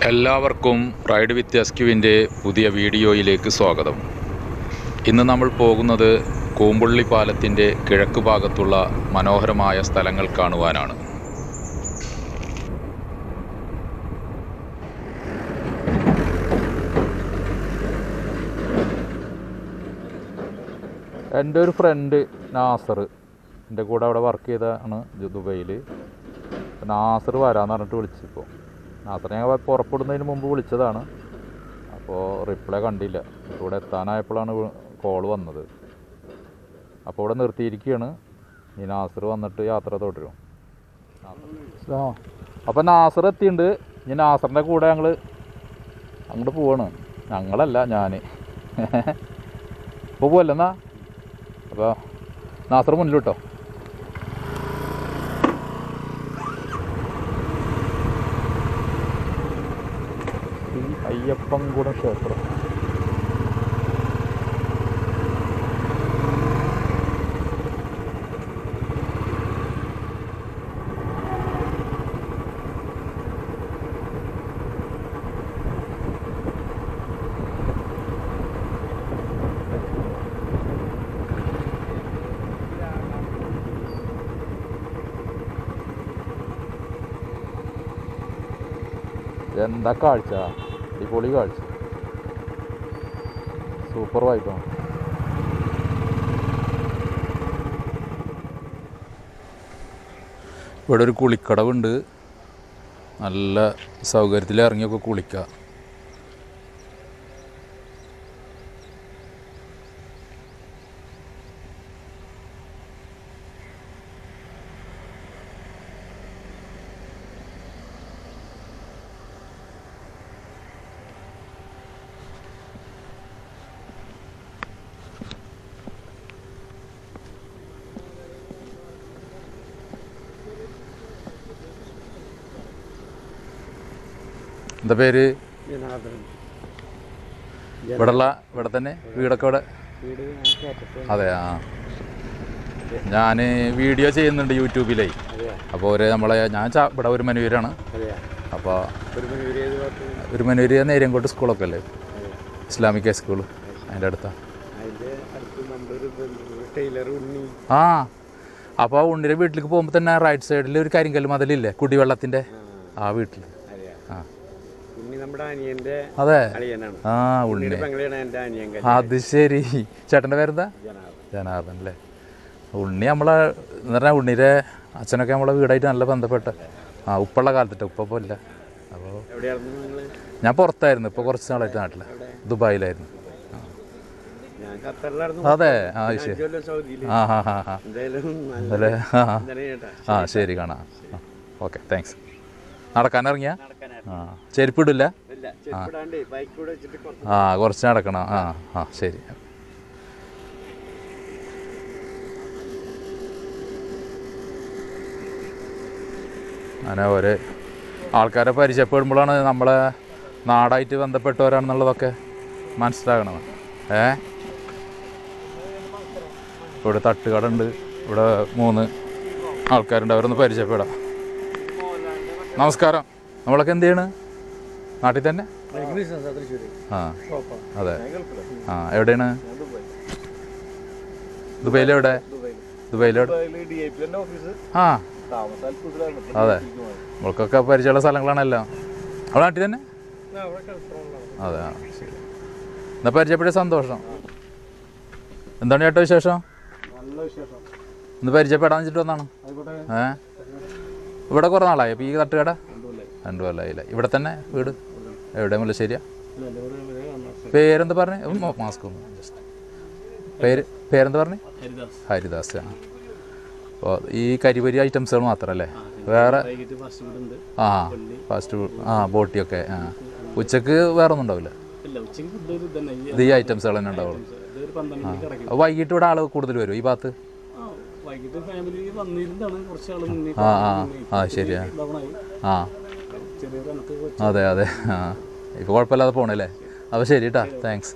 എല്ലാവർക്കും ride with എസ്ക്യുവിൻ്റെ പുതിയ വീഡിയോയിലേക്ക് സ്വാഗതം ഇന്ന് നമ്മൾ പോകുന്നത് കൂമ്പുള്ളി പാലത്തിൻ്റെ കിഴക്ക് ഭാഗത്തുള്ള മനോഹരമായ സ്ഥലങ്ങൾ കാണുവാനാണ് എൻ്റെ ഒരു ഫ്രണ്ട് നാസർ എൻ്റെ കൂടെ അവിടെ വർക്ക് ചെയ്തതാണ് ദുബൈയിൽ നാസർ വരാമെന്ന് പറഞ്ഞിട്ട് വിളിച്ചിപ്പോൾ നാസർ ഞങ്ങൾ പുറപ്പെടുന്നതിന് മുമ്പ് വിളിച്ചതാണ് അപ്പോൾ റിപ്ലൈ കണ്ടില്ല ഇവിടെ എത്താനായപ്പോഴാണ് കോൾ വന്നത് അപ്പോൾ ഇവിടെ നിർത്തിയിരിക്കുകയാണ് ഈ നാസർ വന്നിട്ട് യാത്ര തുടരും ആ അപ്പോൾ നാസർ എത്തിയിട്ടുണ്ട് ഇനി നാസറിൻ്റെ കൂടെ ഞങ്ങൾ അങ്ങോട്ട് പോവാണ് ഞങ്ങളല്ല ഞാൻ ഇപ്പോൾ പോവല്ലെന്നാ അപ്പോൾ നാസർ മുന്നിലിട്ടോ ശ്രീ അയ്യപ്പൻകുടം ക്ഷേത്രം എന്താ കാഴ്ച അടിപൊളി കാഴ്ച സൂപ്പർ വൈബാണ് ഇവിടെ ഒരു കുളിക്കടവുണ്ട് നല്ല സൗകര്യത്തിൽ ഇറങ്ങിയൊക്കെ കുളിക്കാം എന്താ പേര് ജനാർദ്ദനൻ ഇവിടെയുള്ള ഇവിടെ തന്നെ വീടൊക്കെ ഇവിടെ വീട് ഞാൻ കേട്ടിട്ട് അതെ ആ ഞാൻ വീഡിയോ ചെയ്യുന്നുണ്ട് യൂട്യൂബിലേ അതെയാ അപ്പോൾ ഒരു നമ്മളെ ഞാൻ ചാ- ഇവിടെ ഒരു മനൂരാണ് അതെയാ അപ്പോൾ ഒരു മണിയൂര് ഏത് ഭാഗത്ത് ഒരു മനൂര് നേര്യങ്കോട്ട് സ്കൂളൊക്കെ അല്ലേ അതെയാ ഇസ്ലാമിക് സ്കൂൾ അതിൻ്റെ അടുത്താ അതിൻ്റെ അടുത്ത് നമ്മുടെ ഒരു ബന്ധു ടൈലർ ഉണ്ണി ആ അപ്പോൾ ആ ഉണ്ണിയുടെ വീട്ടിലേക്ക് പോകുമ്പോൾ തന്നെ റൈറ്റ് സൈഡിൽ ഒരു കരിങ്കല്ല് മതിലില്ലേ കുടിവെള്ളത്തിൻ്റെ ആ വീട്ടിൽ അതെയാ ആ ഉണ്ണി നമ്മുടെ അനിയൻ്റെ അതെ അളിയനാണ് ആ ഉണ്ണി ഉണ്ണിയുടെ പെങ്ങളെയാണ് എൻ്റെ അനിയൻ കല്യാണം അത് ശരി ചേട്ടൻ്റെ പേരെന്താ ജനാർദ്ദൻ ജനാർദ്ദൻ അല്ലേ ഉണ്ണി നമ്മളെ എന്ന് പറഞ്ഞാൽ ഉണ്ണിയുടെ അച്ഛനൊക്കെ നമ്മളെ വീടായിട്ട് നല്ല ബന്ധപ്പെട്ട ആ ഉപ്പുള്ള കാലത്തിട്ട് ഉപ്പ ഇപ്പോൾ ഇല്ല അപ്പോൾ എവിടെയായിരുന്നു നിങ്ങൾ ഞാൻ പുറത്തായിരുന്നു ഇപ്പോൾ കുറച്ച് നാളായിട്ട് നാട്ടിൽ ദുബായിലായിരുന്നു ആ. ഞാൻ ഖത്തറിലായിരുന്നു അതെ ആ ശരി അഞ്ച് കൊല്ലം സൗദിയിൽ ആ ഹാ ഹാ ഹാ എന്തായാലും നല്ല അല്ലേ ആ ആ. എന്താണ് ചേട്ടാ ആ ശരി കാണാം ഓക്കെ താങ്ക്സ് നടക്കാനിറങ്ങിയ നടക്കാനായിരുന്നു ആ ചെരുപ്പിടില്ല ഇല്ല ചെരുപ്പിടാണ്ട് ബൈക്ക് കൂടെ വെച്ചിട്ട് കുറച്ച് ആ കുറച്ച് നടക്കണം ആ ആ ശരി അങ്ങനെ ഒരു ആൾക്കാരെ പരിചയപ്പെടുമ്പോഴാണ് നമ്മളെ നാടായിട്ട് ബന്ധപ്പെട്ടവരാണെന്നുള്ളതൊക്കെ മനസ്സിലാകണത് ഏ ഇവിടെ തട്ടുകട ഉണ്ട് ഇവിടെ മൂന്ന് ആൾക്കാരുണ്ട് അവരൊന്ന് പരിചയപ്പെടാം നമസ്കാരം നമ്മളൊക്കെ എന്ത് ചെയ്യണ് നാട്ടിൽ തന്നെ തൃശ്ശൂർ ആ ഷോപ്പാണ് അതെ ഞാൻ ഗൾഫിലാണ് ആ എവിടെയാണ് ഞാൻ ദുബായ് ദുബൈയിൽ എവിടെ ദുബായിൽ ദുബൈയിൽ എവിടെ ദുബായിൽ ഡി ഐ പി എൻ്റെ ഓഫീസ് ആ താമസം അത്ഭുതമാണ് അതെ നമ്മൾക്കൊക്കെ പരിചയമുള്ള സ്ഥലങ്ങളാണല്ലോ അവിടെ നാട്ടിൽ തന്നെ അവിടെ കിടക്കണമല്ലോ അതെ ആ ശരി എന്നാ പരിചയപ്പെട്ട സന്തോഷം എന്താണ് ചേട്ടാ വിശേഷം നല്ല വിശേഷം ഇന്ന് പരിചയപ്പെടാൻ വെച്ചിട്ട് വന്നാണ് ആയിക്കോട്ടെ ഏ ഇവിടെ കുറേ നാളായി അപ്പോൾ ഈ തട്ടുകട കണ്ടുപോലെ രണ്ടു കൊല്ലമായില്ലേ ഇവിടെ തന്നെ വീട് എവിടെ മുല്ലശ്ശേരിയാ ഇല്ല എൻ്റെ കൂടെ വരെ കാണാം പേരെന്താ പറഞ്ഞേ മാസ്ക് ഒന്ന് ജസ്റ്റ് പേര് പേരെന്താ പറഞ്ഞേ ഹരിദാസ് ഹരിദാസ് ആ അപ്പോൾ ഈ കരിപരി ഐറ്റംസുകൾ മാത്രമല്ലേ വേറെ വൈകിട്ട് ഫാസ്റ്റ് ഫുഡ് ഉണ്ട് ആ ഫാസ്റ്റ് ഫുഡ് ആ ബോട്ടിയൊക്കെ ആ ഉച്ചക്ക് വേറെ ഒന്നും ഉണ്ടാവില്ല ഇല്ല ഉച്ചയ്ക്ക് ഫുഡ് ഒരു തന്നെ ഈ ഇത് ഈ ഐറ്റംസുകൾ തന്നെ ഉണ്ടാവുള്ളൂ ഇതൊരു പന്ത്രണ്ട് മണിക്ക് കിടക്കും അപ്പോൾ വൈകിട്ട് ഇവിടെ ആൾ കൂടുതൽ വരും ഈ ഭാഗത്ത് ആ വൈകിട്ട് ഫാമിലി വന്നിരുന്നാണ് കുറച്ച് ആൾ മുന്നേ ആ ആ ആ ശരിയാ ഡൗണായി ആ ചെറിയൊരു കണക്ക് അതെ അതെ ആ ഇപ്പോൾ കുഴപ്പമില്ലാതെ പോണല്ലേ അപ്പോൾ ശരി കേട്ടാ താങ്ക്സ്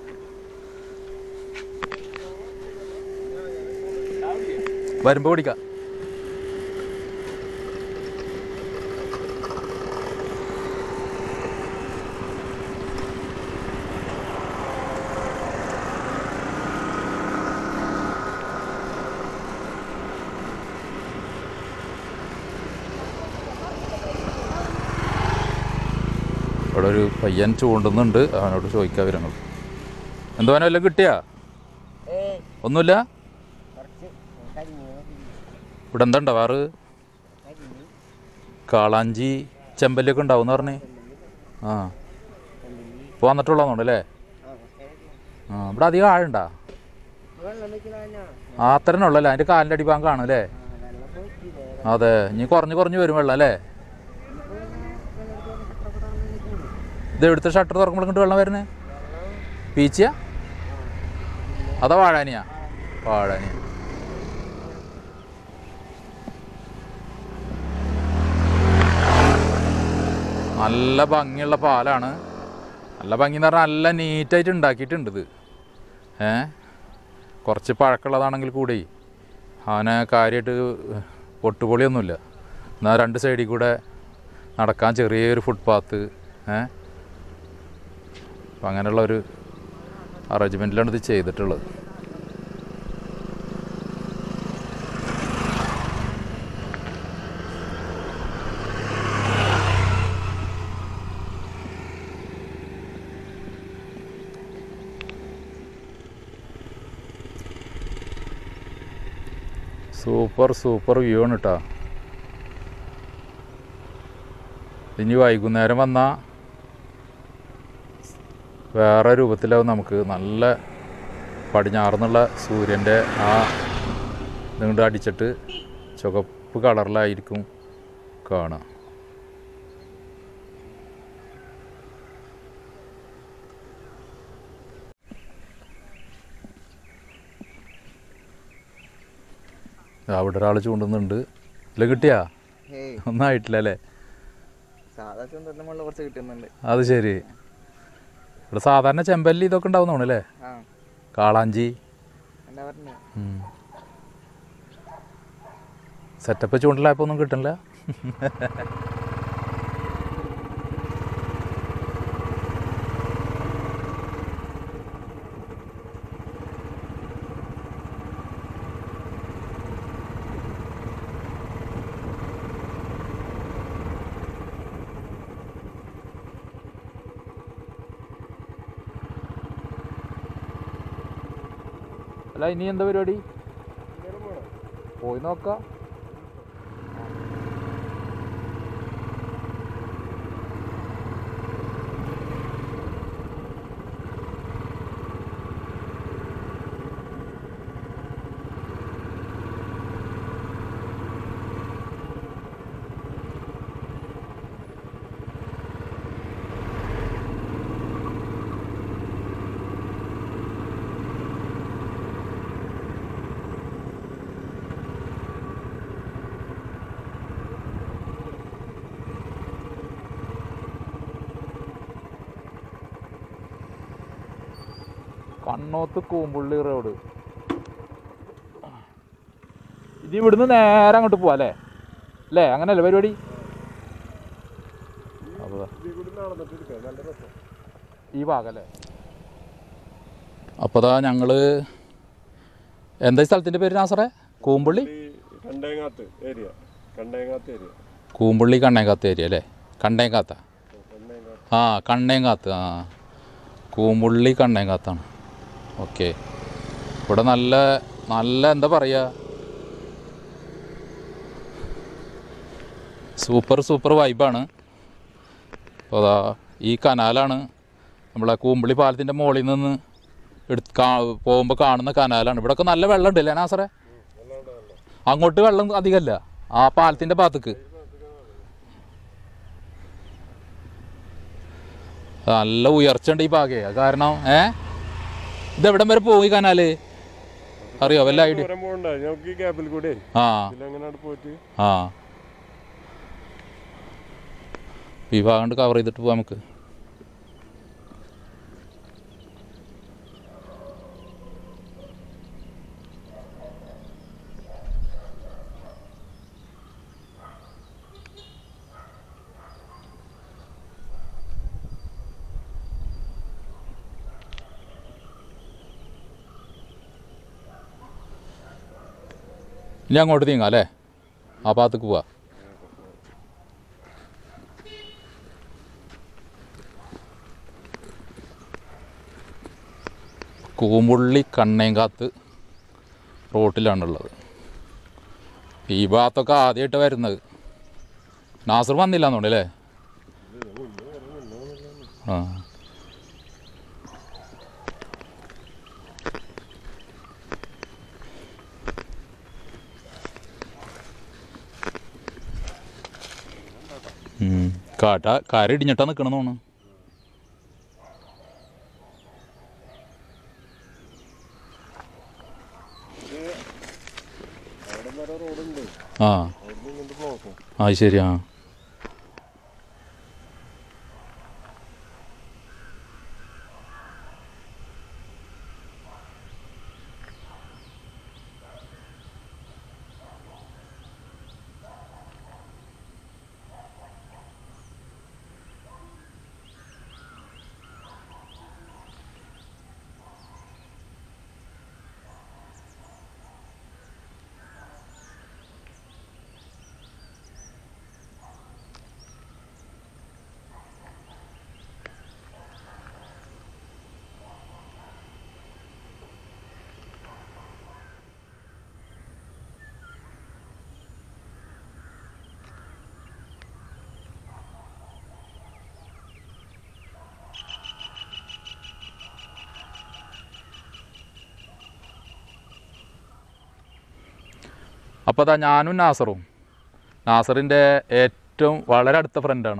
വരുമ്പോൾ കുടിക്കാം ഇവിടെ ഒരു പയ്യൻ ചൂണ്ടുന്നുണ്ട് അവനോട് ചോദിക്കാൻ വിവരങ്ങൾ എന്തുവാനോ വല്ലതും കിട്ടിയാ ഏയ് ഒന്നുമില്ല കുറച്ച് കരിമീൻ ഇവിടെ എന്താ ഉണ്ടാവാറ് കരിമീൻ കാളാഞ്ചി ചെമ്പല്ലിയൊക്കെ ഉണ്ടാവും എന്ന് പറഞ്ഞേ ആ കല്ലിൽ ഇപ്പോൾ വന്നിട്ടുള്ളതുകൊണ്ട് അല്ലേ ആ കുറച്ച് ആ ഇവിടെ അധികം ആഴുണ്ടാ വെള്ളം വെക്കലാ ആ അത്രേ ഉള്ളല്ലേ അതിൻ്റെ കാലിൻ്റെ അടിഭാഗം കാണും അല്ലേ ആ വെള്ളം പോയിട്ടില്ലേ അതെ ഇനി കുറഞ്ഞ് കുറഞ്ഞ് വരും വെള്ളം അല്ലേ ഇത് എവിടുത്തെ ഷട്ടർ തുറക്കുമ്പോൾ ഇങ്ങോട്ട് വെള്ളം വരുന്നത് പീച്ചിയ അതാ വാഴാനിയാ വാഴാനിയ നല്ല ഭംഗിയുള്ള പാലാണ് നല്ല ഭംഗി എന്ന് പറഞ്ഞാൽ നല്ല നീറ്റായിട്ട് ഉണ്ടാക്കിയിട്ടുണ്ട് ഇത് ഏ കുറച്ച് പഴക്കമുള്ളതാണെങ്കിൽ കൂടി അവനെ കാര്യമായിട്ട് പൊട്ടുപൊളിയൊന്നുമില്ല എന്നാൽ രണ്ട് സൈഡിൽ കൂടെ നടക്കാൻ ചെറിയൊരു ഫുട്പാത്ത് ഏ അപ്പം അങ്ങനെയുള്ള ഒരു അറേഞ്ച്മെൻറ്റിലാണ് ഇത് ചെയ്തിട്ടുള്ളത് സൂപ്പർ സൂപ്പർ വ്യൂ ആണ് കേട്ടോ ഇനി വൈകുന്നേരം വന്നാൽ വേറെ രൂപത്തിലാവും നമുക്ക് നല്ല പടിഞ്ഞാറുന്നുള്ള സൂര്യൻ്റെ ആ നീണ്ട് അടിച്ചിട്ട് ചുവപ്പ് കളറിലായിരിക്കും കാണുക അവിടെ ഒരാൾ ചൂണ്ടുന്നുണ്ട് ഇല്ല കിട്ടിയാ ഏയ് ഒന്നും ആയിട്ടില്ല അല്ലേ സാധാ ചുണ്ടന്റെ മുകളിൽ കുറച്ച് കിട്ടുന്നുണ്ട് അത് ശരി ഇവിടെ സാധാരണ ചെമ്പല്ലി ഇതൊക്കെ ഉണ്ടാവുന്നതാണ് അല്ലേ ആ കാളാഞ്ചി എന്താ പറഞ്ഞ സെറ്റപ്പ് ചൂണ്ടലായപ്പോൾ ഒന്നും കിട്ടണില്ല അല്ല ഇനി എന്താ പരിപാടി പോയി നോക്കാം കണ്ണോത്ത് കൂമ്പുള്ളി റോഡ് ഇനി ഇവിടുന്ന് നേരെ അങ്ങോട്ട് പോവാ അല്ലേ അല്ലേ അങ്ങനെയല്ലേ പരിപാടി അപ്പോൾ ദാ. ഈ ഭാഗം അല്ലേ അപ്പോൾ ദാ ഞങ്ങൾ എന്താ ഈ സ്ഥലത്തിൻ്റെ പേര് നാസറേ Koompulli Kandengath area Kandengath area Koompulli Kannengath area അല്ലേ കണ്ടേങ്കാത്ത ആ കണ്ണേങ്കാത്ത് ആ കൂമ്പുള്ളി കണ്ണേങ്കാത്താണ് ഓക്കെ ഇവിടെ നല്ല നല്ല എന്താ പറയുക സൂപ്പർ സൂപ്പർ വൈബാണ് അപ്പോൾ അതാ ഈ കനാലാണ് നമ്മളെ കൂമ്പുള്ളി പാലത്തിൻ്റെ മുകളിൽ നിന്ന് എടുത്ത് കാ പോകുമ്പോൾ കാണുന്ന കനാലാണ് ഇവിടെയൊക്കെ നല്ല വെള്ളം ഉണ്ട് അല്ലേ നാസറേ അങ്ങോട്ട് വെള്ളം അധികമല്ല ആ പാലത്തിൻ്റെ ഭാഗത്തേക്ക് നല്ല ഉയർച്ച ഉണ്ട് ഈ ഭാഗേ അത് കാരണം ഏ ഇതെവിടം വരെ പോയി കനാല് അറിയോ വല്ല ഐഡിയ ദൂരം പോകണ്ട ഞങ്ങൾക്ക് ഈ ക്യാബിൽ കൂടെ ആ ഇതിലെങ്ങനെ പോയിട്ട് ആ ഈ ഭാഗം കൊണ്ട് കവർ ചെയ്തിട്ട് പോവാം നമുക്ക് ഇനി അങ്ങോട്ട് നീങ്ങാം അല്ലേ ആ ഭാഗത്തേക്ക് പോവാം കൂമ്പുള്ളി കണ്ണേങ്കാത്ത് റോട്ടിലാണുള്ളത് ഈ ഭാഗത്തൊക്കെ ആദ്യമായിട്ട് വരുന്നത് നാസർ വന്നില്ല എന്നുണ്ട് അല്ലേ ആ ഉം. കാട്ട കാര ഇടിഞ്ഞിട്ടാ നിൽക്കണം തോന്നുന്നു അവിടെ വരെ റോഡുണ്ട് ആ അവിടുന്ന് ഇങ്ങോട്ട് ബ്ലോക്കും അത് ശരി ആ അപ്പോൾ അതാ ഞാനും നാസറും നാസറിൻ്റെ ഏറ്റവും വളരെ അടുത്ത ഫ്രണ്ടാണ്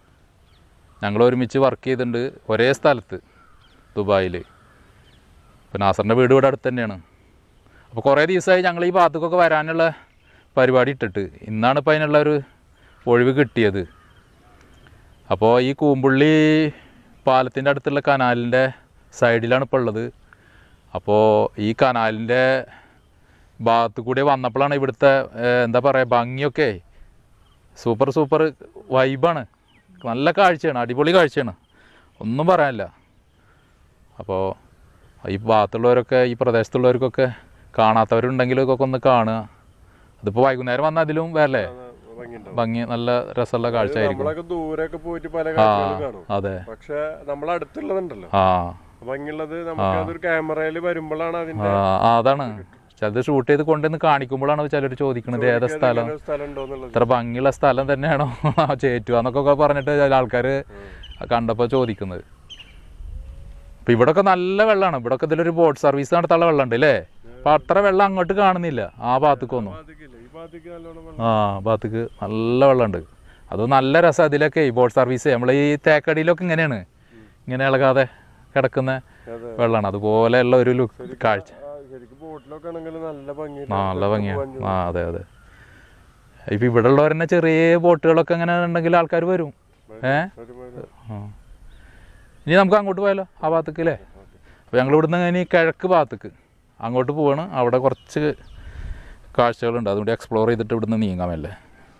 ഞങ്ങൾ ഒരുമിച്ച് വർക്ക് ചെയ്തിട്ടുണ്ട് ഒരേ സ്ഥലത്ത് ദുബായിൽ ഇപ്പോൾ നാസറിൻ്റെ വീട് ഇവിടെ അടുത്ത് തന്നെയാണ് അപ്പോൾ കുറേ ദിവസമായി ഞങ്ങൾ ഈ ഭാഗത്തേക്കൊക്കെ വരാനുള്ള പരിപാടി ഇട്ടിട്ട് ഇന്നാണ് ഇപ്പോൾ അതിനുള്ള ഒരു ഒഴിവ് കിട്ടിയത് അപ്പോൾ ഈ കൂമ്പുള്ളി പാലത്തിൻ്റെ അടുത്തുള്ള കനാലിൻ്റെ സൈഡിലാണ് ഇപ്പോൾ ഉള്ളത് അപ്പോൾ ഈ കനാലിൻ്റെ ഭാഗത്ത് കൂടി വന്നപ്പോഴാണ് ഇവിടുത്തെ ഏഹ്, എന്താ പറയുക ഭംഗിയൊക്കെ സൂപ്പർ സൂപ്പർ വൈബാണ് നല്ല കാഴ്ചയാണ് അടിപൊളി കാഴ്ചയാണ് ഒന്നും പറയാനില്ല അപ്പോൾ ഈ ഭാഗത്തുള്ളവരൊക്കെ ഈ പ്രദേശത്തുള്ളവർക്കൊക്കെ കാണാത്തവരുണ്ടെങ്കിലൊക്കെ ഒന്ന് കാണുക അതിപ്പോൾ വൈകുന്നേരം വന്നാൽ അതിലും വരല്ലേ ഭംഗിയുണ്ടാവും ഭംഗി നല്ല രസമുള്ള കാഴ്ച ആയിരിക്കും നമ്മളൊക്കെ ദൂരെയൊക്കെ പോയിട്ട് പല ആ കാഴ്ചകളും കാണും അതെ പക്ഷെ നമ്മളടുത്തുള്ളതുണ്ടല്ലോ ആ ഭംഗിയുള്ളത് നമുക്ക് അതൊരു ക്യാമറയിൽ വരുമ്പോഴാണ് ആ, അതിന്റെ ആ, അതാണ് ചിലത് ഷൂട്ട് ചെയ്ത് കൊണ്ടുവന്ന് കാണിക്കുമ്പോഴാണ് ചിലർ ചോദിക്കുന്നത് ഏതാ ചോദിക്കാതെ സ്ഥലം ഇങ്ങനെ ഒരു സ്ഥലം ഉണ്ടോന്നുള്ളത് ഇത്ര ഭംഗിയുള്ള സ്ഥലം തന്നെയാണോ ചേറ്റുക എന്നൊക്കെ പറഞ്ഞിട്ട് ചില ആൾക്കാർ കണ്ടപ്പോൾ ചോദിക്കുന്നത് ഇപ്പം ഇവിടൊക്കെ നല്ല വെള്ളമാണ് ഇവിടൊക്കെ ഇതിലൊരു ബോട്ട് സർവീസ് നടത്താനുള്ള വെള്ളമുണ്ട് അല്ലേ അപ്പം അത്ര വെള്ളം അങ്ങോട്ട് കാണുന്നില്ല ആ ഭാഗത്തേക്കൊന്നും ഭാഗത്തേക്കില്ല ഈ ഭാഗത്തേക്ക് നല്ലോണം വെള്ളം ആ ഭാഗത്തേക്ക് നല്ല വെള്ളമുണ്ട് അത് നല്ല രസം അതിലൊക്കെ ഈ ബോട്ട് സർവീസ് നമ്മൾ ഈ തേക്കടിയിലൊക്കെ ഇങ്ങനെയാണ് ഇങ്ങനെ ഇളകാതെ കിടക്കുന്ന അതെ. വെള്ളമാണ് അതുപോലെയുള്ള ഒരു ലുക്ക് കാഴ്ച ആ, ശരിക്കും ബോട്ടിലൊക്കെ ആണെങ്കിൽ നല്ല ഭംഗി നല്ല ഭംഗിയാണ് ആ അതെ അതെ ഇപ്പം ഇവിടെ ഉള്ളവർ തന്നെ ചെറിയ ബോട്ടുകളൊക്കെ അങ്ങനെ ഉണ്ടെങ്കിൽ ആൾക്കാർ വരും ഏ ആ. ഇനി നമുക്ക് അങ്ങോട്ട് പോയാലോ ആ ഭാഗത്തേക്ക് അല്ലേ അപ്പോൾ ഞങ്ങൾ ഇവിടുന്ന് ഇനി കിഴക്ക് ഭാഗത്തേക്ക് അങ്ങോട്ട് പോവാണ് അവിടെ കുറച്ച് കാഴ്ചകളുണ്ട് അതുകൊണ്ട് എക്സ്പ്ലോർ ചെയ്തിട്ട് ഇവിടുന്ന് നീങ്ങാമല്ലേ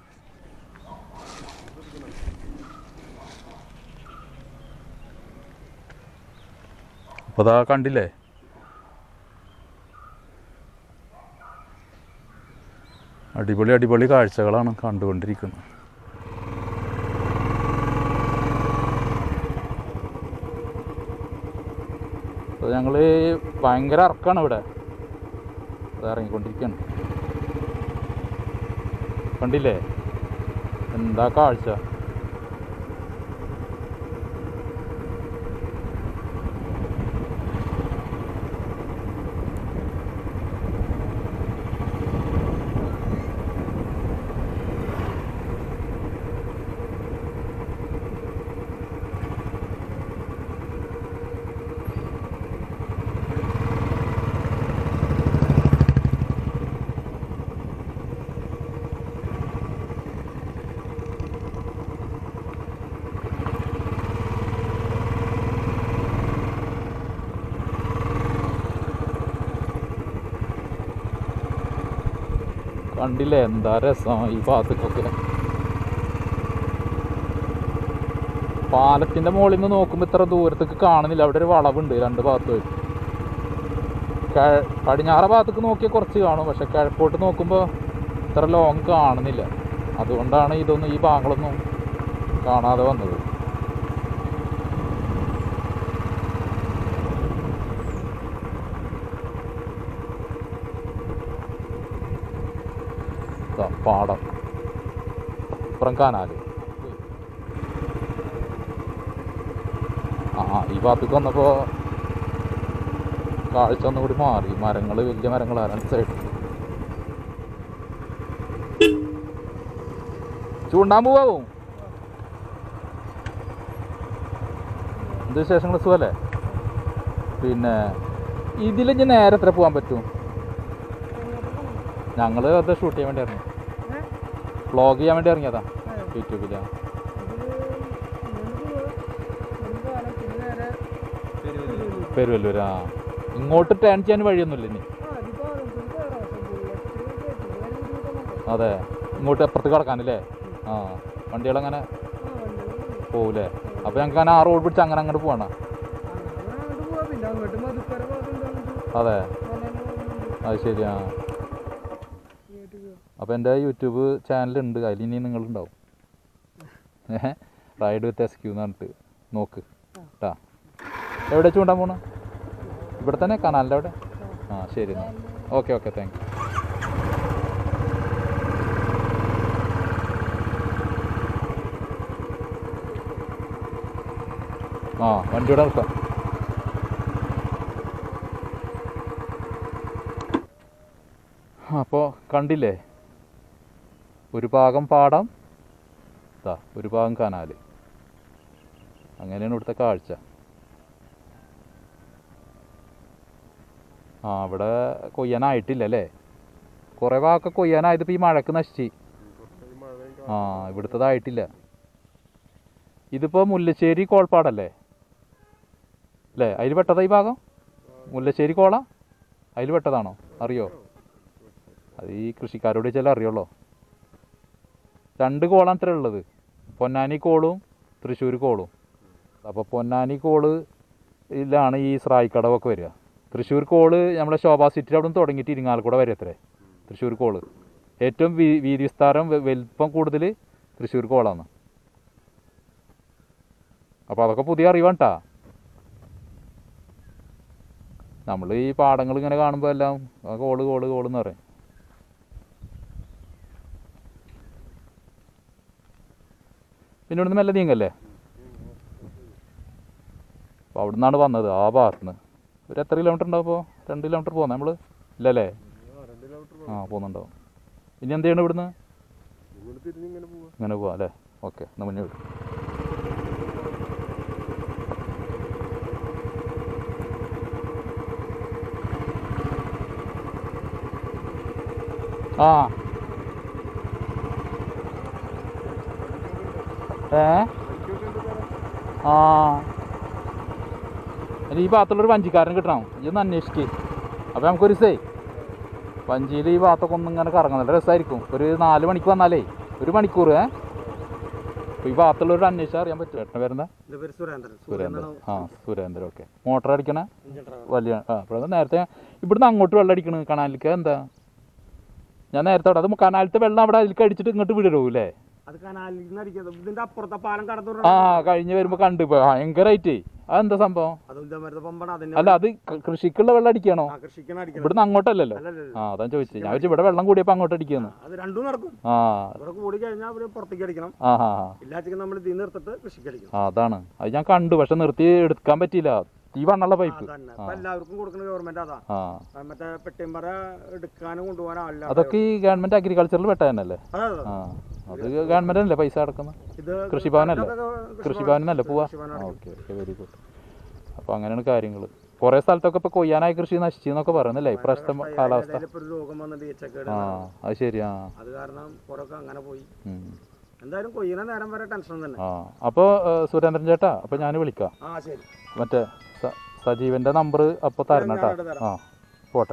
അപ്പോൾ അതാ കണ്ടില്ലേ അടിപൊളി അടിപൊളി കാഴ്ചകളാണ് കണ്ടുകൊണ്ടിരിക്കുന്നത് അപ്പോൾ ഞങ്ങൾ ഭയങ്കര ഇറക്കാണ് ഇവിടെ അത് ഇറങ്ങിക്കൊണ്ടിരിക്കുകയാണ് കണ്ടില്ലേ എന്താ കാഴ്ച കണ്ടില്ലേ എന്താ രസം ഈ ഭാഗത്തേക്കൊക്കെ പാലത്തിന്റെ മുകളിൽ നിന്ന് നോക്കുമ്പോൾ ഇത്ര ദൂരത്തേക്ക് കാണുന്നില്ല അവിടെ ഒരു വളവുണ്ട് രണ്ട് ഭാഗത്തുമായിട്ട് കിഴ- പടിഞ്ഞാറ ഭാഗത്തേക്ക് നോക്കിയാൽ കുറച്ച് കാണും പക്ഷെ കിഴക്കോട്ട് നോക്കുമ്പോൾ ഇത്ര ലോങ് കാണുന്നില്ല അതുകൊണ്ടാണ് ഇതൊന്നും ഈ ഭാഗങ്ങളൊന്നും കാണാതെ വന്നത് പാടം അപ്പുറം കനാല് ആ ആ, ഈ ഭാഗത്തേക്ക് വന്നപ്പോൾ കാഴ്ച ഒന്നുകൂടി മാറി മരങ്ങൾ വലിയ മരങ്ങളാണ് രണ്ട് സൈഡിൽ ചൂണ്ടാൻ പോവാവും എന്ത് വിശേഷങ്ങൾ സുഖല്ലേ പിന്നെ ഇതിൽ ഇനി നേരെ എത്ര പോകാൻ പറ്റും ഞങ്ങൾ അത് ഷൂട്ട് ചെയ്യാൻ വേണ്ടി ഇറങ്ങി വ്ളോഗ് ചെയ്യാൻ വേണ്ടി ഇറങ്ങിയതാ യൂട്യൂബിലാ പെരുവല്ലൂർ ആ ഇങ്ങോട്ട് ടേൺ ചെയ്യാൻ വഴിയൊന്നുമില്ല ഇനി അതെ ഇങ്ങോട്ട് അപ്പുറത്ത് കിടക്കാനല്ലേ ആ വണ്ടികളങ്ങനെ പോകൂലേ അപ്പോൾ ഞങ്ങൾക്ക് അങ്ങനെ ആ റോഡ് പിടിച്ച് അങ്ങനെ അങ്ങോട്ട് പോകണം അതെ അത് ശരിയാ അപ്പോൾ എൻ്റെ യൂട്യൂബ് ചാനലുണ്ട് അതിൽ ഇനി നിങ്ങളുണ്ടാവും ഏഹ് റൈഡ് വിത്ത് എസ് ക്യൂ എന്ന് പറഞ്ഞിട്ട് നോക്ക് കേട്ടാ എവിടെ ചൂണ്ടാൻ പോണ ഇവിടെ തന്നെ കനാലിൻ്റെ അവിടെ ആ ശരി എന്നാൽ ഓക്കെ ഓക്കെ താങ്ക് യു ആ വണ്ടിയുടെ നിർത്താം അപ്പോൾ കണ്ടില്ലേ ഒരു ഭാഗം പാടം ഇതാ ഒരു ഭാഗം കനാല് അങ്ങനെയാണ് ഇവിടുത്തെ കാഴ്ച ആ ഇവിടെ കൊയ്യാനായിട്ടില്ല അല്ലേ കുറേ ഭാഗമൊക്കെ കൊയ്യാനായത് ഇപ്പോൾ ഈ മഴക്ക് നശിച്ച് ആ ഇവിടുത്തതായിട്ടില്ല ഇതിപ്പോൾ മുല്ലശ്ശേരി കോൾപ്പാടല്ലേ അല്ലേ അതിൽ പെട്ടതാ ഈ ഭാഗം മുല്ലശ്ശേരി കോള അതിൽ പെട്ടതാണോ അറിയോ അത് ഈ കൃഷിക്കാരോട് ചില അറിയുള്ളൂ രണ്ട് കോളാണ് ഇത്ര ഉള്ളത് പൊന്നാനി കോളും തൃശ്ശൂർ കോളും അപ്പോൾ പൊന്നാനി കോള് ഇതിലാണ് ഈ സ്രായിക്കടവൊക്കെ വരിക തൃശ്ശൂർ കോള് നമ്മുടെ ശോഭാ സിറ്റിയിൽ അവിടെ നിന്ന് തുടങ്ങിയിട്ട് ഇരിങ്ങാലക്കുട വരെ എത്രേ തൃശ്ശൂർ കോള് ഏറ്റവും വീ വീതി വിസ്താരം വെ- വലിപ്പം കൂടുതൽ തൃശ്ശൂർ കോളാണ് അപ്പോൾ അതൊക്കെ പുതിയ അറിവാണ് കേട്ടാ നമ്മൾ ഈ പാടങ്ങൾ ഇങ്ങനെ കാണുമ്പോൾ എല്ലാം ആ കോള് കോള് കോള് എന്ന് പറയും പിന്നെ ഇവിടുന്ന് മെല്ലെ നീങ്ങല്ലേ അപ്പോൾ അവിടെ നിന്നാണ് വന്നത് ആ ഭാഗത്ത് നിന്ന് ഒരു എത്ര കിലോമീറ്റർ ഉണ്ടാവും ഇപ്പോൾ രണ്ട് കിലോമീറ്റർ പോകുന്നത് നമ്മൾ ഇല്ലല്ലേ ആ പോകുന്നുണ്ടാവും ഇനി എന്ത് ചെയ്യണം ഇവിടുന്ന് ഇങ്ങോട്ട് തിരിഞ്ഞ് ഇങ്ങനെ പോവാ ഇങ്ങനെ പോവാം അല്ലേ ഓക്കെ എന്നാൽ മുന്നേ വിടും ആ ഏ ആ ഇനി ഈ ഭാഗത്തുള്ളൊരു വഞ്ചിക്കാരൻ കിട്ടണം ഇതൊന്ന് അന്വേഷിക്ക് അപ്പോൾ നമുക്കൊരു സേ വഞ്ചിയിൽ ഈ ഭാഗത്തൊക്കെ ഒന്ന് ഇങ്ങനെ കറങ്ങാം നല്ല രസമായിരിക്കും ഒരു നാല് മണിക്ക് വന്നാലേ ഒരു മണിക്കൂർ ഏ അപ്പോൾ ഈ ഭാഗത്തുള്ളവരുടെ അന്വേഷിച്ചാൽ അറിയാൻ പറ്റും ഏട്ടൻ വരുന്ന എൻ്റെ പേര് സുരേന്ദ്രൻ സുരേന്ദ്രൻ ആ സുരേന്ദ്രൻ ഓക്കെ മോട്ടർ അടിക്കണ വലിയ ആ അപ്പോൾ നേരത്തെ ഇവിടുന്ന് അങ്ങോട്ട് വെള്ളം അടിക്കണ് കനാലിലേക്ക് എന്താ ഞാൻ നേരത്തെ അവിടെ അത് കനാലത്തെ വെള്ളം അവിടെ അതിലേക്ക് അടിച്ചിട്ട് ഇങ്ങോട്ട് വിടരൂ അല്ലേ അത് കനാലിൽ നിന്ന് അടിക്കുന്നത് ഇതിന്റെ അപ്പുറത്തെ പാലം കടന്നു ആ കഴിഞ്ഞ് വരുമ്പോൾ കണ്ടു ഇപ്പോൾ ഭയങ്കരമായിട്ട് അതെന്താ സംഭവം അത് ഇതേമാരത്തെ പമ്പാണ് അതിന്റെ അല്ല അത് ക- കൃഷിക്കുള്ള വെള്ളം അടിക്കണോ ആ കൃഷിക്കാണ് അടിക്കുന്നത് ഇവിടുന്ന് അങ്ങോട്ടല്ലല്ലോ അല്ലല്ല ആ അതാ ചോദിച്ചത് ഞാൻ ചോദിച്ചു ഇവിടെ വെള്ളം കൂടിയപ്പോൾ അങ്ങോട്ട് അടിക്കുന്നു അത് രണ്ടും നടക്കും ആ ഇവിടെ കൂടി കഴിഞ്ഞാൽ അവര് പുറത്തേക്ക് അടിക്കണം ആ ആ ആ. ഇല്ലാച്ചെങ്കിൽ നമ്മൾ ഇതിൽ നിർത്തിട്ട് കൃഷിക്ക് അടിക്കണം ആ അതാണ് അത് ഞാൻ കണ്ടു പക്ഷെ നിർത്തി എടുക്കാൻ പറ്റിയില്ല തീ വണ്ണുള്ള പൈപ്പ് അതന്നെ ഇപ്പൊ എല്ലാവർക്കും കൊടുക്കുന്ന ഗവൺമെന്റ് അതാ ആ ആ, മറ്റേ പെട്ടിമ്പറ എടുക്കാനും കൊണ്ടുപോകാനും ആളില്ല അതൊക്കെ ഈ ഗവൺമെന്റ് അഗ്രികൾച്ചറിൽ പെട്ട തന്നെയല്ലേ അതെ, അതെ. ആ അത് ഗവൺമെന്റ് അല്ലേ പൈസ അടക്കുന്നത് ഇത് കൃഷിഭവനല്ലേ ഇതൊക്കെ കൃഷിഭവനല്ലേ പോവാ കൃഷിഭവനാണ് ഓക്കെ ഓക്കെ വെരി ഗുഡ് അപ്പോൾ അങ്ങനെയാണ് കാര്യങ്ങൾ കുറേ സ്ഥലത്തൊക്കെ ഇപ്പോൾ കൊയ്യാനായ കൃഷി നശിച്ചെന്നൊക്കെ പറയുന്നില്ലേ ഇപ്രാവശ്യത്തെ കാലാവസ്ഥ ഏതായാലും ഇപ്പൊ ഒരു രോഗം വന്നിട്ട് ഈച്ചക്കേട് ആ അത് ശരി ആ അത് കാരണം കുറൊക്കെ അങ്ങനെ പോയി ഉം. എന്തായാലും കൊയ്യുന്ന നേരം വരെ ടെൻഷൻ തന്നെ ആ അപ്പോൾ സുരേന്ദ്രൻ ചേട്ടാ അപ്പോൾ ഞാൻ വിളിക്കാം ആ ശരി മറ്റേ സ- സജീവൻ്റെ നമ്പർ അപ്പോൾ തരണം കേട്ടോ ഞാനിവിടെ തരാം. ആ പോട്ടെ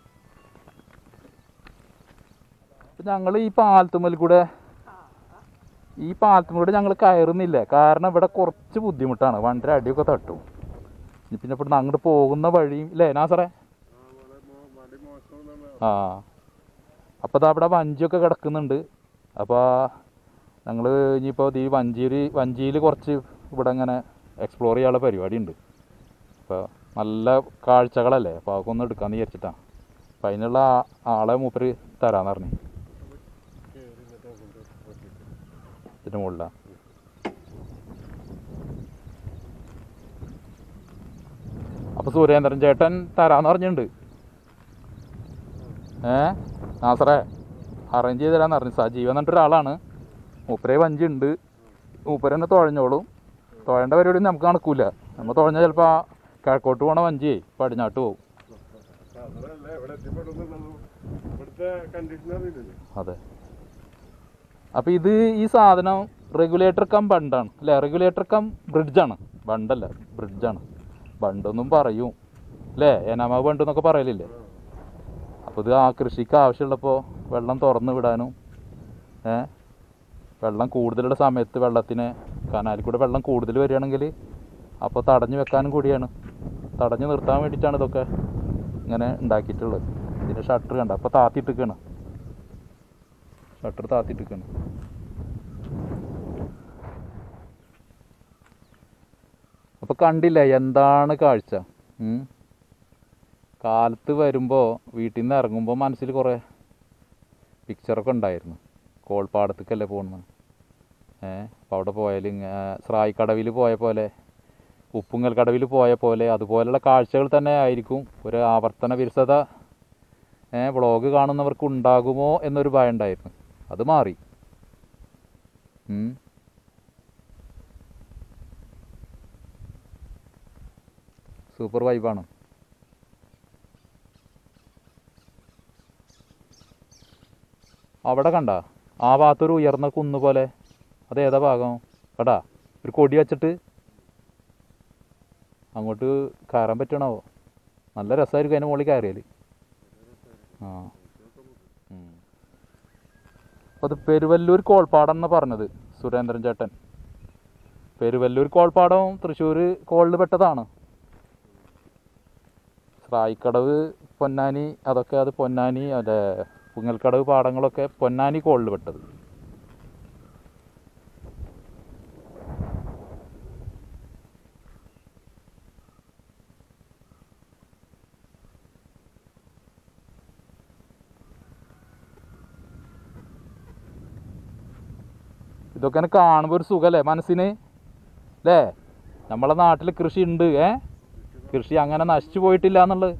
ഞങ്ങൾ ഈ പാലത്തുമ്മൽ കൂടെ ഈ പാലത്തുമ്മൽ കൂടെ ഞങ്ങൾ കയറുന്നില്ല കാരണം ഇവിടെ കുറച്ച് ബുദ്ധിമുട്ടാണ് വണ്ടിയുടെ അടിയൊക്കെ തട്ടും ഇനി പിന്നെ ഇവിടുന്ന് അങ്ങോട്ട് പോകുന്ന വഴിയും ഇല്ലേ നാസറേ ആ അപ്പോൾ ദാ ഇവിടെ വഞ്ചിയൊക്കെ കിടക്കുന്നുണ്ട് അപ്പോൾ ഞങ്ങൾ ഇനിയിപ്പോൾ ഈ വഞ്ചിയിൽ വഞ്ചിയിൽ കുറച്ച് ഇവിടെ ഇങ്ങനെ എക്സ്പ്ലോർ ചെയ്യാനുള്ള പരിപാടി ഉണ്ട് അപ്പോൾ നല്ല കാഴ്ചകളല്ലേ അപ്പോൾ അതൊക്കെ ഒന്ന് എടുക്കാമെന്ന് വിചാരിച്ചിട്ടാണ് അപ്പോൾ അതിനുള്ള ആ- ആളെ മൂപ്പര് തരാമെന്ന് പറഞ്ഞു ഇതിൻ്റെ മുകളിലാണ് അപ്പോൾ സുരേന്ദ്രൻ ചേട്ടൻ തരാന്ന് പറഞ്ഞിട്ടുണ്ട് ഏ നാസറേ അറേഞ്ച് ചെയ്ത് തരാന്ന് പറഞ്ഞു സജീവൻ എന്നിട്ട് ഒരാളാണ് മൂപ്പരെ വഞ്ചി ഉണ്ട് മൂപ്പര് തന്നെ തുഴഞ്ഞോളും തുഴേണ്ട പരിപാടി നമുക്ക് നടക്കൂല നമ്മൾ തുഴഞ്ഞാൽ ചിലപ്പോൾ കിഴക്കോട്ട് പോണ വഞ്ചിയേ പടിഞ്ഞാട്ട് പോകും അതല്ലേ ഇവിടെ എത്തിപ്പെടുന്നുള്ളൂ ഇവിടുത്തെ കണ്ടീഷൻ അറിയില്ലല്ലോ അതെ അപ്പോൾ ഇത് ഈ സാധനം റെഗുലേറ്റർ കം ബണ്ടാണ് അല്ലേ റെഗുലേറ്റർ കം ബ്രിഡ്ജാണ് ബണ്ടല്ല ബ്രിഡ്ജാണ് ബണ്ടെന്നും പറയും അല്ലേ ഏനാമ ബണ്ട് എന്നൊക്കെ പറയലില്ലേ അപ്പോൾ ഇത് ആ കൃഷിക്ക് ആവശ്യമുള്ളപ്പോൾ വെള്ളം തുറന്ന് വിടാനും ഏ വെള്ളം കൂടുതലുള്ള സമയത്ത് വെള്ളത്തിന് കനാലിൽ കൂടെ വെള്ളം കൂടുതൽ വരികയാണെങ്കിൽ അപ്പോൾ തടഞ്ഞു വെക്കാനും കൂടിയാണ് തടഞ്ഞു നിർത്താൻ വേണ്ടിയിട്ടാണ് ഇതൊക്കെ ഇങ്ങനെ ഉണ്ടാക്കിയിട്ടുള്ളത് ഇതിൻ്റെ ഷട്ടർ കണ്ട അപ്പോൾ താത്തിയിട്ടിരിക്കുകയാണ് ഷട്ടർ താത്തിയിട്ടിരിക്കുകയാണ് അപ്പോൾ കണ്ടില്ല എന്താണ് കാഴ്ച ഉം? കാലത്ത് വരുമ്പോൾ വീട്ടിൽ നിന്ന് ഇറങ്ങുമ്പോൾ മനസ്സിൽ കുറേ പിക്ചറൊക്കെ ഉണ്ടായിരുന്നു കോൾപ്പാടത്തേക്കല്ലേ പോകുന്നത് ഏ അപ്പോൾ അവിടെ പോയാൽ ഇങ്ങനെ സ്രായി കടവിൽ പോയ പോലെ ഉപ്പുങ്ങൽ കടവിൽ പോയ പോലെ അതുപോലെയുള്ള കാഴ്ചകൾ തന്നെ ആയിരിക്കും ഒരു ആവർത്തന വിരസത ഏ വ്ളോഗ് കാണുന്നവർക്ക് ഉണ്ടാകുമോ എന്നൊരു ഭയം ഉണ്ടായിരുന്നു അത് മാറി ഉം. സൂപ്പർ വൈബാണ് അവിടെ കണ്ട ആ ഭാഗത്തൊരു ഉയർന്ന കുന്ന് പോലെ അത് ഏതാ ഭാഗം കടാ ഒരു കൊടി വച്ചിട്ട് അങ്ങോട്ട് കയറാൻ പറ്റണോ നല്ല രസമായിരിക്കും അതിന് മുകളിൽ കയറിയാൽ ആ ഉം. അപ്പോൾ അത് പെരുവല്ലൂർ കോൾപ്പാടം എന്ന് പറഞ്ഞത് സുരേന്ദ്രൻ ചേട്ടൻ പെരുവല്ലൂർ കോൾപ്പാടം തൃശ്ശൂർ കോളിൽ പെട്ടതാണ് സ്രായിക്കടവ് പൊന്നാനി അതൊക്കെ അത് പൊന്നാനി അല്ലെ പുങ്ങൽക്കടവ് പാടങ്ങളൊക്കെ പൊന്നാനി കോളിൽ പെട്ടത് ഇതൊക്കെ ഇങ്ങനെ കാണുമ്പോൾ ഒരു സുഖമല്ലേ മനസ്സിന് അല്ലേ നമ്മളെ നാട്ടിൽ കൃഷി ഉണ്ട് ഏ കൃഷി അങ്ങനെ നശിച്ചു പോയിട്ടില്ല എന്നുള്ളത്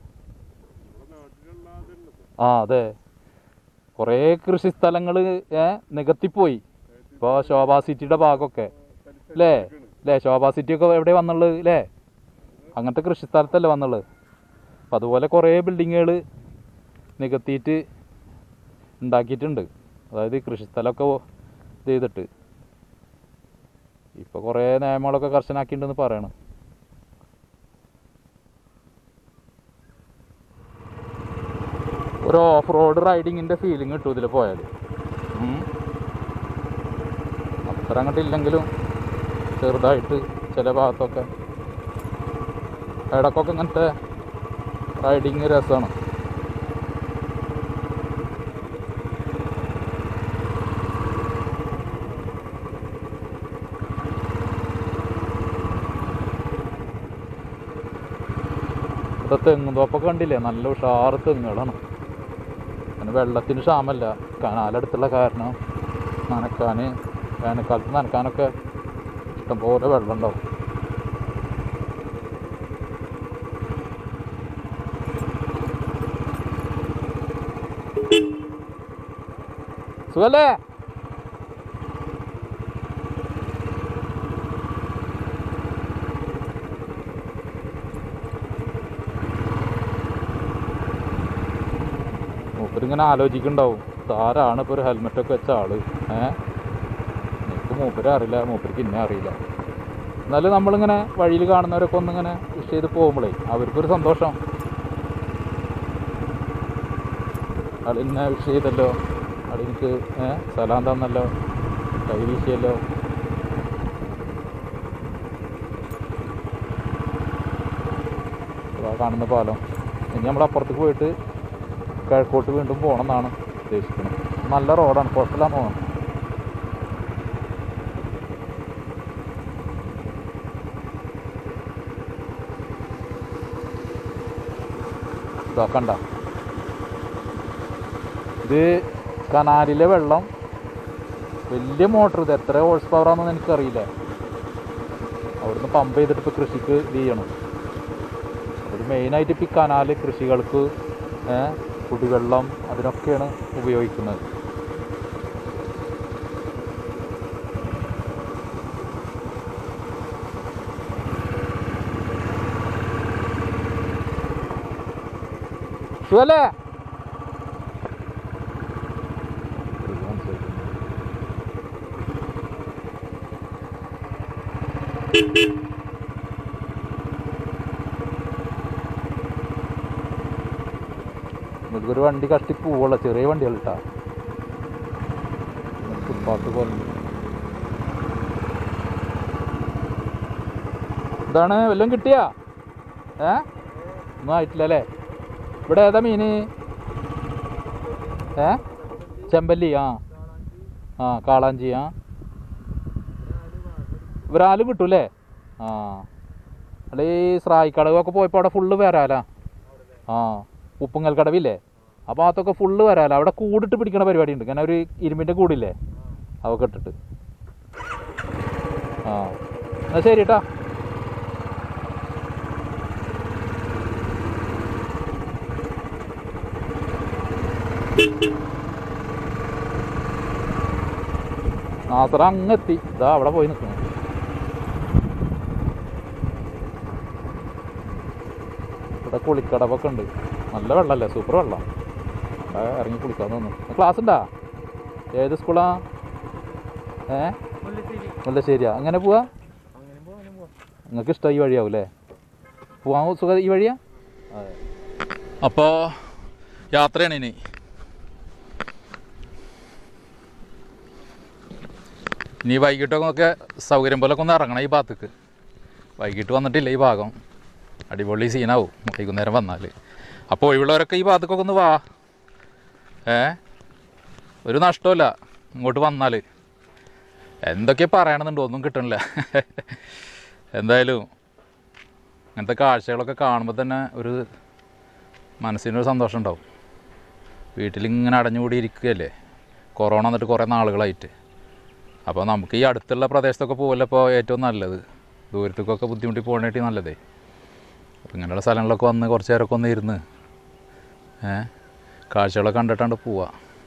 ആ അതെ കുറേ കൃഷി സ്ഥലങ്ങൾ ഏ നികത്തിപ്പോയി ഇപ്പോൾ ശോഭാ സിറ്റിയുടെ ഭാഗമൊക്കെ അല്ലേ അല്ലേ ശോഭാ സിറ്റിയൊക്കെ എവിടെ വന്നുള്ളത് അല്ലേ അങ്ങനത്തെ കൃഷി സ്ഥലത്തല്ലേ വന്നുള്ളത് അപ്പം അതുപോലെ കുറേ ബിൽഡിങ്ങുകൾ നികത്തിയിട്ട് ഉണ്ടാക്കിയിട്ടുണ്ട് അതായത് കൃഷി സ്ഥലമൊക്കെ ഇത് ചെയ്തിട്ട് ഇപ്പോൾ കുറേ നിയമങ്ങളൊക്കെ കർശനാക്കിയിട്ടുണ്ടെന്ന് പറയണം ഒരു ഓഫ് റോഡ് റൈഡിങ്ങിൻ്റെ ഫീലിംഗ് കിട്ടും ഇതിൽ പോയാൽ അത്ര അങ്ങോട്ട് ഇല്ലെങ്കിലും ചെറുതായിട്ട് ചില ഭാഗത്തൊക്കെ ഇടക്കൊക്കെ ഇങ്ങനത്തെ റൈഡിങ് രസമാണ് ഇവിടെ തെങ്ങും തോപ്പൊക്കെ കണ്ടില്ലേ നല്ല ഉഷാറ് തെങ്ങുകളാണ് പിന്നെ വെള്ളത്തിന് ക്ഷാമല്ല കനാലടുത്തുള്ള കാരണം നനക്കാൻ വേനൽക്കാലത്ത് നനക്കാനൊക്കെ ഇഷ്ടംപോലെ വെള്ളം ഉണ്ടാവും സുഖല്ലേ മൂപ്പരിങ്ങനെ ആലോചിക്കുന്നുണ്ടാവും താരാണ് ഇപ്പോൾ ഒരു ഹെൽമെറ്റൊക്കെ വെച്ച ആള് ഏ എനിക്ക് മൂപ്പരെ അറിയില്ല മൂപ്പർക്ക് ഇന്നെ അറിയില്ല എന്നാലും നമ്മളിങ്ങനെ വഴിയിൽ കാണുന്നവരൊക്കെ ഒന്നിങ്ങനെ വിഷ് ചെയ്ത് പോകുമ്പോഴേ അവർക്കൊരു സന്തോഷം ആൾ ഇന്നെ വിഷ് ചെയ്തല്ലോ ആൾ എനിക്ക് ഏ സലാം തന്നല്ലോ കൈ വീശിയല്ലോ ഇതാ കാണുന്ന പാലം ഇനി നമ്മൾ അപ്പുറത്തേക്ക് പോയിട്ട് കിഴക്കോട്ട് വീണ്ടും പോകണം എന്നാണ് ഉദ്ദേശിക്കുന്നത് നല്ല റോഡാണ് കുഴപ്പമില്ല പോകണം ഇതാ കണ്ട ഇത് കനാലിലെ വെള്ളം വലിയ മോട്ടർ ഇത് എത്ര ഹോഴ്സ് പവർ ആണെന്ന് എനിക്കറിയില്ല അവിടുന്ന് പമ്പ് ചെയ്തിട്ട് ഇപ്പോൾ കൃഷിക്ക് ഇത് ചെയ്യണം ഒരു മെയിനായിട്ട് ഇപ്പോൾ ഈ കനാല് കൃഷികൾക്ക് ഏ, കുടിവെള്ളം അതിനൊക്കെയാണ് ഉപയോഗിക്കുന്നത് സുഖല്ലേ നമുക്കൊരു വണ്ടി കഷ്ടി പോവുള്ള ചെറിയ വണ്ടികൾ കേട്ടാ ഫുട്പാത്ത് പോലെ എന്താണ് വല്ലതും കിട്ടിയാ ഏ ഒന്നും ആയിട്ടില്ല അല്ലേ ഇവിടെ ഏതാ മീന് ഏ ചെമ്പല്ലി ആ ആ കാളാഞ്ചി ആ ഇവരാലും കിട്ടൂലേ ആ അല്ല ഈ സ്രായിക്കടവൊക്കെ പോയപ്പോൾ അവിടെ ഫുള്ള് വരാലാ ആ ഉപ്പുങ്ങൽ കടവില്ലേ ആ ഭാഗത്തൊക്കെ ഫുള്ള് വരാല അവിടെ കൂടിട്ട് പിടിക്കണ പരിപാടി ഉണ്ട് കാരണം ഒരു ഇരുമ്പിൻ്റെ കൂടില്ലേ അതൊക്കെ ഇട്ടിട്ട് ആ എന്നാ ശരി കേട്ടാ നാസറ അങ്ങെത്തി ഇതാ അവിടെ പോയി നിൽക്കുന്നു ഇവിടെ കുളിക്കടവൊക്കെ ഉണ്ട് നല്ല വെള്ളമല്ലേ സൂപ്പർ വെള്ളം അവിടെ ഇറങ്ങി കുളിക്കാൻ തോന്നുന്നു ക്ലാസ് ഉണ്ടാ ഏത് സ്കൂളാ ഏ മുല്ലശ്ശേരിയാ അങ്ങനെ പോവാ അങ്ങനെ പോവാ അങ്ങനെ പോവാ നിങ്ങൾക്ക് ഇഷ്ടം ഈ വഴിയാവും അല്ലേ പോവാൻ സുഖം ഈ വഴിയാ അപ്പോൾ യാത്രയാണ് ഇനി ഇനി വൈകിട്ടൊക്കെ ഒക്കെ സൗകര്യം പോലൊക്കെ ഒന്ന് ഇറങ്ങണം ഈ ഭാഗത്തേക്ക് വൈകിട്ട് വന്നിട്ടില്ല ഈ ഭാഗം അടിപൊളി സീനാവും വൈകുന്നേരം വന്നാൽ അപ്പോൾ ഒഴിവുള്ളവരൊക്കെ ഈ ഭാഗത്തേക്കൊക്കെ ഒന്ന് വാ ഏ ഒരു നഷ്ടമില്ല ഇങ്ങോട്ട് വന്നാൽ എന്തൊക്കെ പറയണമെന്നുണ്ടോ ഒന്നും കിട്ടണില്ല എന്തായാലും അങ്ങനത്തെ കാഴ്ചകളൊക്കെ കാണുമ്പോൾ തന്നെ ഒരു മനസ്സിനൊരു സന്തോഷം ഉണ്ടാവും വീട്ടിലിങ്ങനെ അടഞ്ഞുകൂടി ഇരിക്കുകയല്ലേ കൊറോണ വന്നിട്ട് കുറേ നാളുകളായിട്ട് അപ്പോൾ നമുക്ക് ഈ അടുത്തുള്ള പ്രദേശത്തൊക്കെ പോകല്ലോ ഇപ്പോൾ ഏറ്റവും നല്ലത് ദൂരത്തേക്കൊക്കെ ബുദ്ധിമുട്ടി പോകണേട്ടി നല്ലതേ അപ്പോൾ ഇങ്ങനെയുള്ള സ്ഥലങ്ങളിലൊക്കെ വന്ന് കുറച്ച് നേരമൊക്കെ ഒന്ന് ഇരുന്ന് ഏ കാഴ്ചകളൊക്കെ കണ്ടിട്ടാണ്ട് പോവുക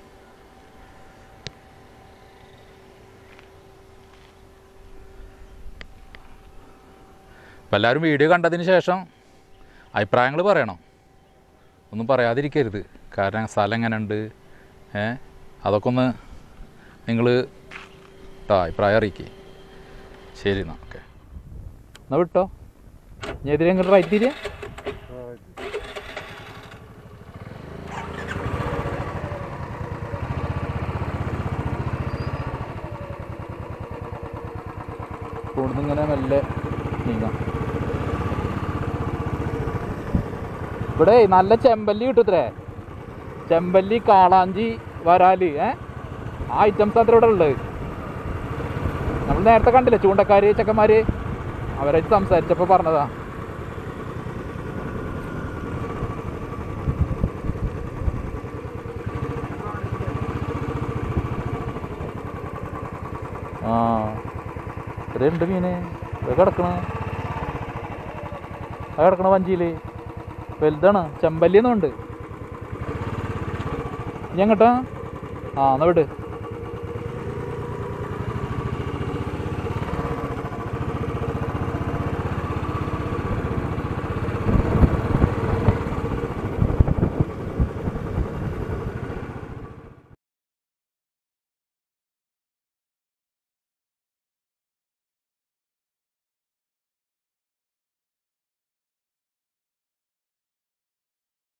അപ്പോൾ എല്ലാവരും വീഡിയോ കണ്ടതിന് ശേഷം അഭിപ്രായങ്ങൾ പറയണം ഒന്നും പറയാതിരിക്കരുത് കാരണം സ്ഥലം എങ്ങനെയുണ്ട് ഏ അതൊക്കെ ഒന്ന് നിങ്ങൾ കേട്ടോ അഭിപ്രായം അറിയിക്കേ ശരി എന്നാൽ ഓക്കെ എന്നാൽ വിട്ടോ ഞാൻ ഇതിൽ എങ്ങോട്ട് റൈറ്റ് തിരിയാ ഇവിടുന്ന് ഇങ്ങനെ മെല്ലെ നീങ്ങാം ഇവിടെ നല്ല ചെമ്പല്ലി കിട്ടുത്രേ ചെമ്പല്ലി കാളാഞ്ചി വരാല് ഏ ആ ഐറ്റംസ് അത്ര ഇവിടെ ഉള്ളത് നമ്മൾ നേരത്തെ കണ്ടില്ലേ ചൂണ്ടക്കാര് ചെക്കന്മാര് അവരായിട്ട് സംസാരിച്ചപ്പോൾ പറഞ്ഞതാ ആ ഇത്രയുണ്ട് മീന് ഇത് കിടക്കണ ആ കിടക്കണ വഞ്ചിയിൽ വലുതാണ് ചെമ്പല്ലി എന്നുണ്ട് ഇനി എങ്ങട്ടാ ആ എന്നാ വിട്